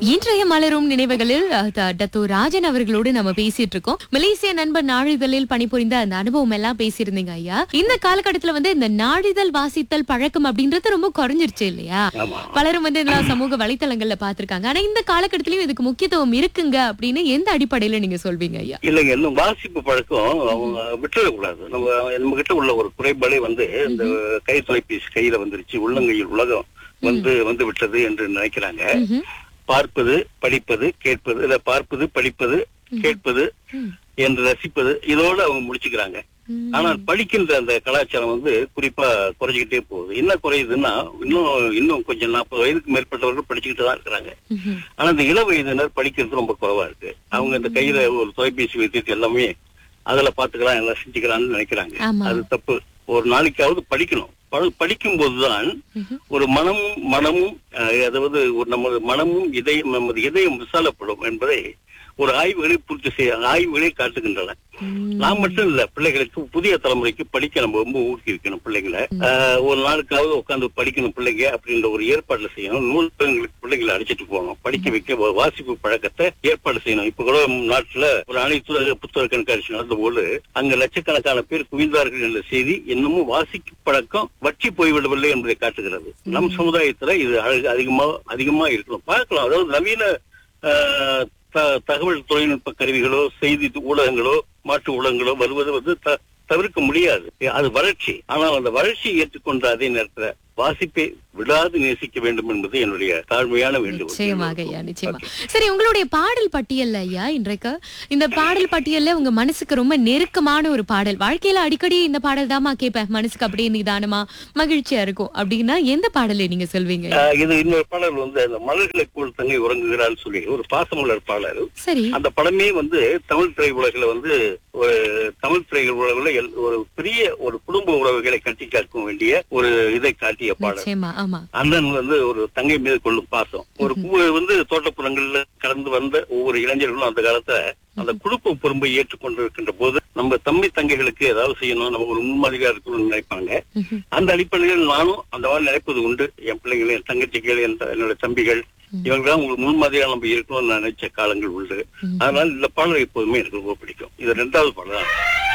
இன்றைய மலரும் நினைவுகளில் அஹ், த- டத்தோ ராஜன் அவர்களோடு நம்ம பேசிட்டு இருக்கோம் மலேசிய நண்பர் நாளிதழில் பணிபுரிந்த அந்த அனுபவம் எல்லாம் பேசியிருந்தீங்க ஐயா இந்த காலகட்டத்துல வந்து இந்த நாளிதழ் வாசித்தல் பழக்கம் அப்படின்றது ரொம்ப குறைஞ்சிருச்சு இல்லையா ஆமா பலரும் வந்து இதெல்லாம் சமூக வலைத்தளங்கள்ல பாத்திருக்காங்க ஆனா இந்த காலகட்டத்திலயும் இதுக்கு முக்கியத்துவம் இருக்குங்க அப்படின்னு எந்த அடிப்படையில நீங்க சொல்வீங்க ஐயா இல்லைங்க இன்னும் வாசிப்பு பழக்கம் அவங்க விட்டுறக்கூடாது நம்ம நம்ம கிட்ட உள்ள ஒரு குறைபாடே வந்து இந்த கை தொலைபேசி கையில வந்துருச்சு உள்ளங்கையில் உலகம் வந்து வந்து விட்டது என்று நினைக்கிறாங்க ம்ஹும். பார்ப்பது படிப்பது கேட்பது இல்ல பார்ப்பது படிப்பது கேட்பது ம். என்று ரசிப்பது இதோட அவங்க முடிச்சுக்கிறாங்க ம். ஆனால் படிக்கின்ற அந்த கலாச்சாரம் வந்து குறிப்பா குறைஞ்சிக்கிட்டே போகுது என்ன குறையுதுன்னா இன்னும் இன்னும் கொஞ்சம் நாற்பது வயதுக்கு மேற்பட்டவர்கள் படிச்சுக்கிட்டு தான் இருக்கிறாங்க ம்ஹும். ஆனா இந்த இள வயதினர் படிக்கிறது ரொம்ப குறைவா இருக்கு அவங்க இந்த கையில ஒரு தொலைபேசி வைத்துட்டு எல்லாமே அதுல பாத்துக்கலாம் எல்லாம் செஞ்சுக்கலாம்னு நினைக்கிறாங்க ஆமா. அது தப்பு ஒரு நாளைக்காவது படிக்கணும் ப- படிக்கும் போதுதான் ம்ஹும். ஒரு மனமும் மனமும் அஹ், அதாவது ஒரு நமது மனமும் இதயம் நமது இதயம் விசாலப்படும் என்பதை ஒரு ஆய்வுகளை பூர்த்தி செய்ய ஆய்வுகளே காட்டுகின்றன ம். நான் மட்டும் இல்ல பிள்ளைகளுக்கு புதிய தலைமுறைக்கு படிக்க நம்ம ரொம்ப ஊக்குவிக்கணும் பிள்ளைங்களை ஆஹ், ஒரு நாளுக்காவது உட்காந்து படிக்கணும் பிள்ளைங்க அப்படின்ற ஒரு ஏற்பாடுல செய்யணும் நூல்களுக்கு பிள்ளைங்களை அழைச்சிட்டு போகணும் படிக்க வைக்க வா- வாசிப்பு பழக்கத்தை ஏற்பாடு செய்யணும் இப்ப கூட நாட்டுல ஒரு அனைத்து புத்தக கண்காட்சி நடந்த போது அங்க லட்சக்கணக்கான பேர் குவிந்தார்கள் என்ற செய்தி இன்னமும் வாசிக்கும் பழக்கம் வற்றி போய்விடவில்லை என்பதை காட்டுகிறது நம் சமுதாயத்துல இது அழகு- அதிகமா அதிகமா இருக்கணும் பார்க்கலாம் அதாவது நவீன ஆஹ், த- தகவல் தொழில்நுட்ப கருவிகளோ செய்தி ஊடகங்களோ மாற்று ஊடகங்களோ வருவது வந்து த- தவிர்க்க முடியாது அது வளர்ச்சி ஆனால் அந்த வளர்ச்சியை ஏற்றுக்கொண்ட அதே நேரத்துல வாசிப்பை விடாது நேசிக்க வேண்டும் என்பது என்னுடைய தாழ்மையான வேண்டுகோள் நிச்சயமாக ஐயா நிச்சயமா சரி உங்களுடைய பாடல் பட்டியல்ல ஐயா இன்றைக்கு இந்த பாடல் பட்டியல்ல உங்க மனசுக்கு ரொம்ப நெருக்கமான ஒரு பாடல் வாழ்க்கையில அடிக்கடி இந்த பாடல் தாமா கேட்பேன் மனசுக்கு அப்படியே நிதானமா மகிழ்ச்சியா இருக்கும் அப்படின்னா எந்த பாடலை நீங்க சொல்வீங்க ஐயா? ஆஹ் இது இன்னொரு பாடல் வந்து அந்த மலர்களை போல் தங்கை உறங்குகிறான்னு சொல்லி ஒரு பாசமலர் பாடல் சரி அந்த படமே வந்து தமிழ் திரையுலகில் வந்து ஒரு தமிழ் திரையுலகில் எல்- ஒரு பெரிய ஒரு குடும்ப உறவுகளை கட்டி காக்க வேண்டிய ஒரு இதை காட்டிய பாடல் நிச்சயமா ஆமா அண்ணன் வந்து ஒரு தங்கை மீது கொள்ளும் பாசம் ஒரு பூ வந்து தோட்டப்புறங்கள்ல கடந்து வந்த ஒவ்வொரு இளைஞர்களும் அந்த காலத்துல அந்த குடும்ப பொறுப்பை ஏற்றுக்கொண்டு இருக்கின்ற போது நம்ம தம்பி தங்கைகளுக்கு ஏதாவது செய்யணும் நம்ம ஒரு முன்மாதிரியா இருக்கணும்னு நினைப்பாங்க ம்ஹும். அந்த அடிப்படையில் நானும் அந்த மாதிரி நினைப்பது உண்டு என் பிள்ளைகள் என் தங்கச்சிகள் என் த- என்னோட தம்பிகள் இவங்கெல்லாம் உங்களுக்கு முன்மாதிரியா நம்ம இருக்கணும்னு நான் நினைச்ச காலங்கள் உண்டு அதனால இந்த பாடல் எப்போதுமே எனக்கு ரொம்ப பிடிக்கும் இது ரெண்டாவது பாடல் தான்